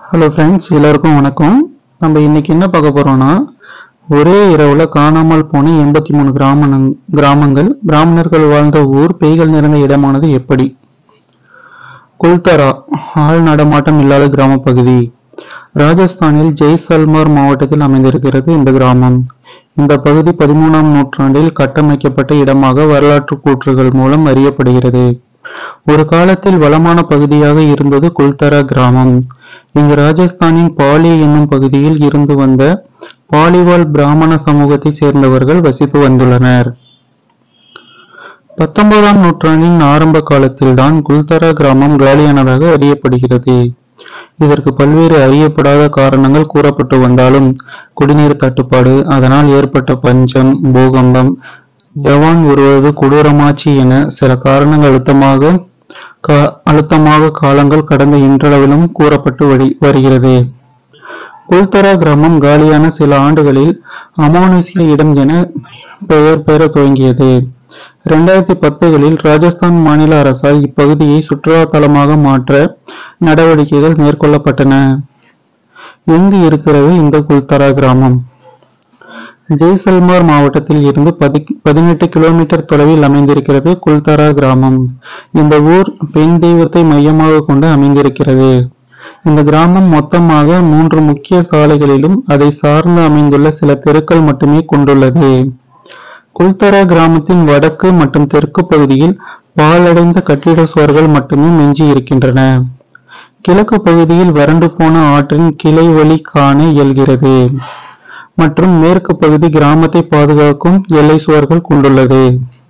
hello friends எல்லாருக்கும் வணக்கம் நம்ம இன்னைக்கு என்ன பார்க்க போறோம்னா ஒரே இரவுல காணாமல் போன எண்பத்தி மூணு கிராம கிராமங்கள் பிராமணர்கள் வாழ்ந்த ஊர் பேய்கள் நிறைந்த இடமானது எப்படி குல்தரா ஆள் நடமாட்டம் இல்லாத கிராம பகுதி ராஜஸ்தானில் ஜெய்சல்மர் மாவட்டத்தில் அமைந்திருக்கிறது இந்த கிராமம் இந்த பகுதி பதிமூணாம் நூற்றாண்டில் கட்டமைக்கப்பட்ட இடமாக வரலாற்று கூற்றுகள் மூலம் அறியப்படுகிறது ஒரு காலத்தில் வளமான பகுதியாக இருந்தது குல்தரா கிராமம் இங்கு ராஜஸ்தானின் பாலி என்னும் பகுதியில் இருந்து வந்த பாலிவால் பிராமண சமூகத்தை சேர்ந்தவர்கள் வசித்து வந்துள்ளனர் பத்தொன்பதாம் நூற்றாண்டின் ஆரம்ப காலத்தில்தான் குல்தரா கிராமம் காலியானதாக அறியப்படுகிறது இதற்கு பல்வேறு அறியப்படாத காரணங்கள் கூறப்பட்டு வந்தாலும் குடிநீர் தட்டுப்பாடு அதனால் ஏற்பட்ட பஞ்சம் பூகம்பம் ஜவான் வருவது கொடூரமாச்சு என சில காரணங்கள் அழுத்தமாக கா- அழுத்தமாக காலங்கள் கடந்த இன்றளவிலும் கூறப்பட்டு வரி- வருகிறது குல்தரா கிராமம் காலியான சில ஆண்டுகளில் அமானுஷ்ய இடம் என பெயர் பெற துவங்கியது இரண்டாயிரத்தி பத்துகளில் ராஜஸ்தான் மாநில அரசால் இப்பகுதியை சுற்றுலா தலமாக மாற்ற நடவடிக்கைகள் மேற்கொள்ளப்பட்டன எங்கு இருக்கிறது இந்த குல்தரா கிராமம் ஜெய்சல்மர் மாவட்டத்தில் இருந்து பதி பதினெட்டு கிலோமீட்டர் தொலைவில் அமைந்திருக்கிறது குல்தரா கிராமம் இந்த ஊர் பெண் தெய்வத்தை மையமாக கொண்டு அமைந்திருக்கிறது இந்த கிராமம் மொத்தமாக மூன்று முக்கிய சாலைகளிலும் அதை சார்ந்து அமைந்துள்ள சில தெருக்கள் மட்டுமே கொண்டுள்ளது குல்தரா கிராமத்தின் வடக்கு மற்றும் தெற்கு பகுதியில் பாழடைந்த கட்டிட சுவர்கள் மட்டுமே மிஞ்சி இருக்கின்றன கிழக்கு பகுதியில் வறண்டு போன ஆற்றின் கிளை வழி காண இயல்கிறது மற்றும் மேற்கு பகுதி கிராமத்தை பாதுகாக்கும் எல்லை சுவர்கள் கொண்டுள்ளது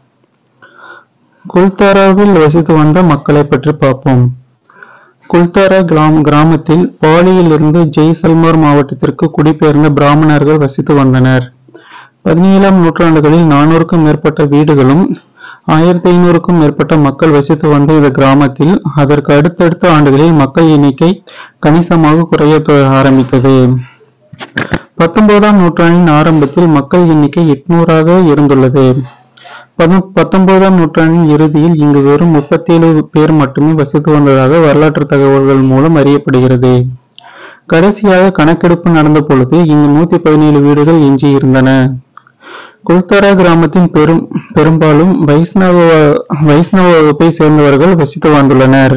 குல்தாராவில் வசித்து வந்த மக்களை பற்றி பார்ப்போம் குல்தாரா கிராம கிராமத்தில் பாலியில் இருந்து ஜெய்சல்மர் மாவட்டத்திற்கு குடிபெயர்ந்த பிராமணர்கள் வசித்து வந்தனர் பதினேழாம் நூற்றாண்டுகளில் நானூறுக்கும் மேற்பட்ட வீடுகளும் ஆயிரத்தி ஐநூறுக்கும் மேற்பட்ட மக்கள் வசித்து வந்த இந்த கிராமத்தில் அதற்கு அடுத்தடுத்த ஆண்டுகளில் மக்கள் எண்ணிக்கை கணிசமாக குறைய தொ- ஆரம்பித்தது பத்தொன்பதாம் நூற்றாண்டின் ஆரம்பத்தில் மக்கள் எண்ணிக்கை எட்நூறாக இருந்துள்ளது பத- பத்தொன்பதாம் நூற்றாண்டின் இறுதியில் இங்கு வெறும் முப்பத்தேழு பேர் மட்டுமே வசித்து வந்ததாக வரலாற்று தகவல்கள் மூலம் அறியப்படுகிறது கடைசியாக கணக்கெடுப்பு நடந்த பொழுது இங்கு நூத்தி பதினேழு வீடுகள் எஞ்சி இருந்தன குல்தரா கிராமத்தின் பெரும் பெரும்பாலும் வைஷ்ணவ வைஷ்ணவ வகுப்பை சேர்ந்தவர்கள் வசித்து வந்துள்ளனர்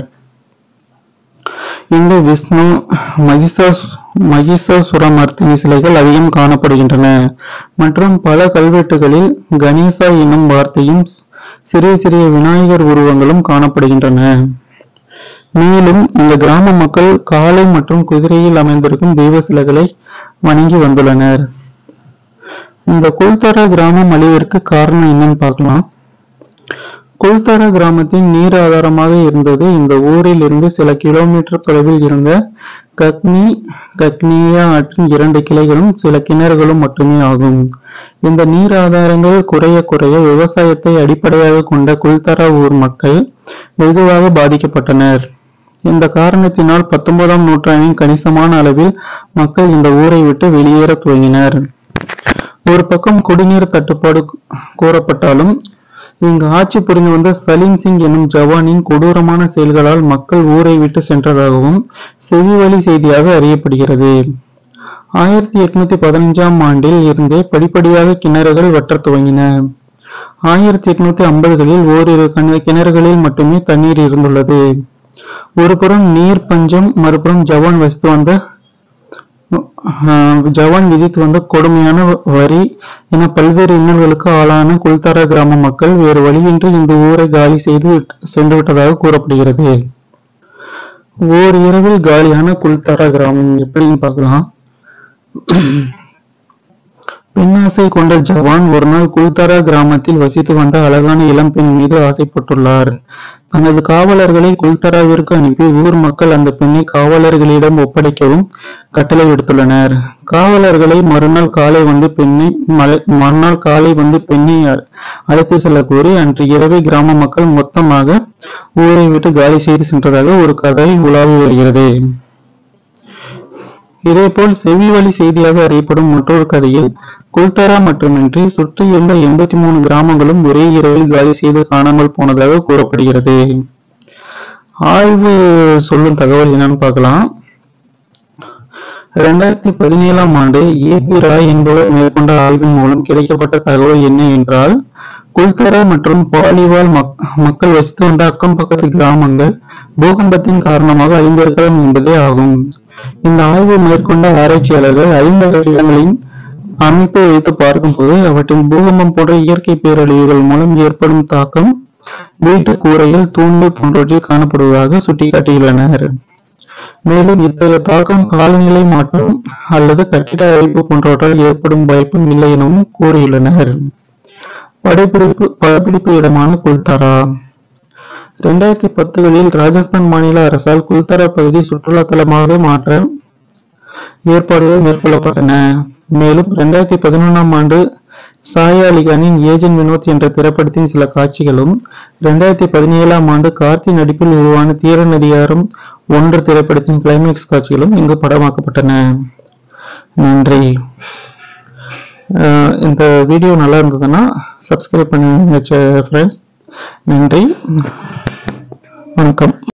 இங்கு விஷ்ணு மகிஷாஸ் மகிஷாசுரமர்த்தினி சிலைகள் அதிகம் காணப்படுகின்றன மற்றும் பல கல்வெட்டுகளில் கணேசா என்னும் வார்த்தையும் சிறிய சிறிய விநாயகர் உருவங்களும் காணப்படுகின்றன மேலும் இந்த கிராம மக்கள் காளை மற்றும் குதிரையில் அமைந்திருக்கும் தெய்வ சிலைகளை வணங்கி வந்துள்ளனர் இந்த குல்தரா கிராமம் அழிவிற்கு காரணம் என்னன்னு பார்க்கலாம் குல்தரா கிராமத்தின் நீர் ஆதாரமாக இருந்தது இந்த ஊரில் இருந்து சில கிலோமீட்டர் தொலைவில் இருந்த கக்னி கக்னியா ஆற்றின் இரண்டு கிளைகளும் சில கிணறுகளும் மட்டுமே ஆகும் இந்த நீர் ஆதாரங்கள் குறைய குறைய விவசாயத்தை அடிப்படையாக கொண்ட குல்தரா ஊர் மக்கள் வெகுவாக பாதிக்கப்பட்டனர் இந்த காரணத்தினால் பத்தொன்பதாம் நூற்றாண்டின் கணிசமான அளவில் மக்கள் இந்த ஊரை விட்டு வெளியேற துவங்கினர் ஒரு பக்கம் குடிநீர் தட்டுப்பாடு கூறப்பட்டாலும் இங்கு ஆட்சி புரிந்து வந்த சலீம் சிங் என்னும் ஜவானின் கொடூரமான செயல்களால் மக்கள் ஊரை விட்டு சென்றதாகவும் செவிவழி செய்தியாக அறியப்படுகிறது ஆயிரத்தி எட்நூத்தி பதினஞ்சாம் ஆண்டில் இருந்தே படிப்படியாக கிணறுகள் வற்றத் துவங்கின ஆயிரத்தி எட்நூத்தி ஐம்பதுகளில் ஓரிரு கண- கிணறுகளில் மட்டுமே தண்ணீர் இருந்துள்ளது ஒருபுறம் நீர் பஞ்சம் மறுபுறம் ஜவான் வசித்து வந்த ஆஹ் ஜவான் விதித்து வந்த கொடுமையான வரி என பல்வேறு இன்னல்களுக்கு ஆளான குல்தாரா கிராம மக்கள் வேறு வழியின்றி இந்த ஊரை காலி செய்து விட்- சென்று விட்டதாக கூறப்படுகிறது ஓர் இரவில் காலியான குல்தாரா கிராமம் எப்படின்னு பார்க்கலாம் பெண்ணாசை கொண்ட ஜவான் ஒரு நாள் குல்தாரா கிராமத்தில் வசித்து வந்த அழகான இளம் பெண் மீது ஆசைப்பட்டுள்ளார் தனது காவலர்களை குல்தராவிற்கு அனுப்பி ஊர் மக்கள் அந்த பெண்ணை காவலர்களிடம் ஒப்படைக்கவும் கட்டளை விடுத்துள்ளனர் காவலர்களை மறுநாள் காலை வந்து பெண்ணை மலை- மறுநாள் காலை வந்து பெண்ணை அ- அழைத்து செல்ல கூறி அன்று இரவே கிராம மக்கள் மொத்தமாக ஊரை விட்டு காலி செய்து சென்றதாக ஒரு கதை உலாவி வருகிறது இதேபோல் செவி வழி செய்தியாக அறியப்படும் மற்றொரு கதையில் குல்தரா மட்டுமின்றி சுற்றியிருந்த எண்பத்தி மூணு கிராமங்களும் ஒரே இரவில் காலி செய்து காணாமல் போனதாக கூறப்படுகிறது ஆய்வு சொல்லும் தகவல் என்னன்னு பார்க்கலாம் இரண்டாயிரத்தி பதினேழாம் ஆண்டு ஏ பி ராய் என்பவர் மேற்கொண்ட ஆய்வின் மூலம் கிடைக்கப்பட்ட தகவல் என்ன என்றால் குல்தரா மற்றும் பாலிவால் மக்- மக்கள் வசித்து வந்த அக்கம் பக்கத்து கிராமங்கள் பூகம்பத்தின் காரணமாக அழிந்திருக்கலாம் என்பதே ஆகும் இந்த ஆய்வு மேற்கொண்ட ஆராய்ச்சியாளர்கள் ஐந்து இடங்களின் அமைப்பை வைத்து பார்க்கும்போது அவற்றில் பூகம்பம் போன்ற இயற்கை பேரழிவுகள் மூலம் ஏற்படும் தாக்கம் வீட்டு கூரையில் தூண்கள் போன்றவற்றில் காணப்படுவதாக சுட்டிக்காட்டியுள்ளனர் மேலும் இத்தகைய தாக்கம் காலநிலை மாற்றம் அல்லது கட்டிட அழிப்பு போன்றவற்றால் ஏற்படும் வாய்ப்பும் இல்லை எனவும் கூறியுள்ளனர் படப்பிடிப்பு படப்பிடிப்பு இடமான குல்தரா இரண்டாயிரத்தி பத்துகளில் ராஜஸ்தான் மாநில அரசால் குல்தரா பகுதி சுற்றுலா தலமாக மாற்ற ஏற்பாடுகள் மேற்கொள்ளப்பட்டன மேலும் இரண்டாயிரத்தி பதினொன்றாம் ஆண்டு சாயா அலிகானின் ஏஜென்ட் வினோத் என்ற திரைப்படத்தின் சில காட்சிகளும் இரண்டாயிரத்தி பதினேழாம் ஆண்டு கார்த்தி நடிப்பில் உருவான தீரன் அதிகாரம் ஒன்று திரைப்படத்தின் கிளைமேக்ஸ் காட்சிகளும் இங்கு படமாக்கப்பட்டன நன்றி அஹ் இந்த வீடியோ நல்லா இருந்ததுன்னா சப்ஸ்கிரைப் பண்ணுங்க ஃப்ரெண்ட்ஸ் நன்றி வணக்கம்